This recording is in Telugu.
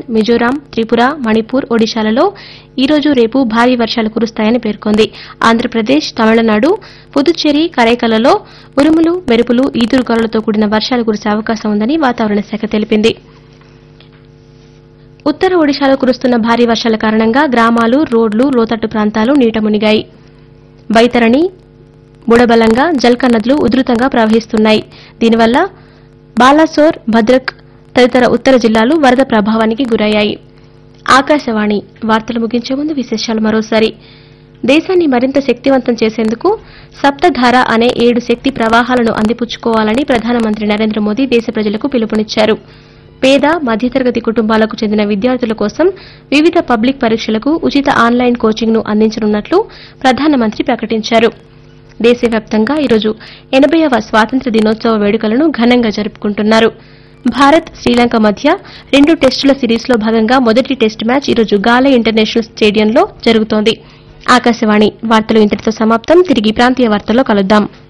మిజోరాం త్రిపుర మణిపూర్ ఒడిశాలలో ఈరోజు రేపు భారీ వర్షాలు కురుస్తాయని పేర్కొంది ఆంధ్రప్రదేశ్ తమిళనాడు పుదుచ్చేరి కరైకలలో ఉరుములు మెరుపులు ఈదురుగాలులతో కూడిన వర్షాలు కురిసే అవకాశం ఉందని వాతావరణ శాఖ తెలిపింది ఉత్తర ఒడిశాలో కురుస్తున్న భారీ వర్షాల కారణంగా గ్రామాలు రోడ్లు లోతట్టు ప్రాంతాలు నీట మునిగాయి బైతరణి బుడబలంగా జల్క నదులు ఉధృతంగా ప్రవహిస్తున్నాయి దీనివల్ల బాలాసోర్ భద్రక్ తదితర ఉత్తర జిల్లాలు వరద ప్రభావానికి గురయ్యాయి ఆకాశవాణి వార్తలు ముగించే ముందు విశేషాలు మరోసారి దేశాన్ని మరింత శక్తివంతం చేసేందుకు సప్తధార అనే ఏడు శక్తి ప్రవాహాలను అందిపుచ్చుకోవాలని ప్రధానమంత్రి నరేంద్ర మోదీ దేశ ప్రజలకు పిలుపునిచ్చారు పేద మధ్యతరగతి కుటుంబాలకు చెందిన విద్యార్థుల కోసం వివిధ పబ్లిక్ పరీక్షలకు ఉచిత ఆన్లైన్ కోచింగ్ను అందించనున్నట్లు ప్రధానమంత్రి ప్రకటించారు దేశవ్యాప్తంగా ఈరోజు ఎనభైవ స్వాతంత్ర్య దినోత్సవ వేడుకలను ఘనంగా జరుపుకుంటున్నారు భారత్ శ్రీలంక మధ్య రెండు టెస్టుల సిరీస్లో భాగంగా మొదటి టెస్ట్ మ్యాచ్ ఈరోజు గాలే ఇంటర్నేషనల్ స్టేడియంలో జరుగుతోంది ఆకాశవాణి వార్తలు ఇంతటితో సమాప్తం తిరిగి ప్రాంతీయ వార్తల్లో కలుద్దాం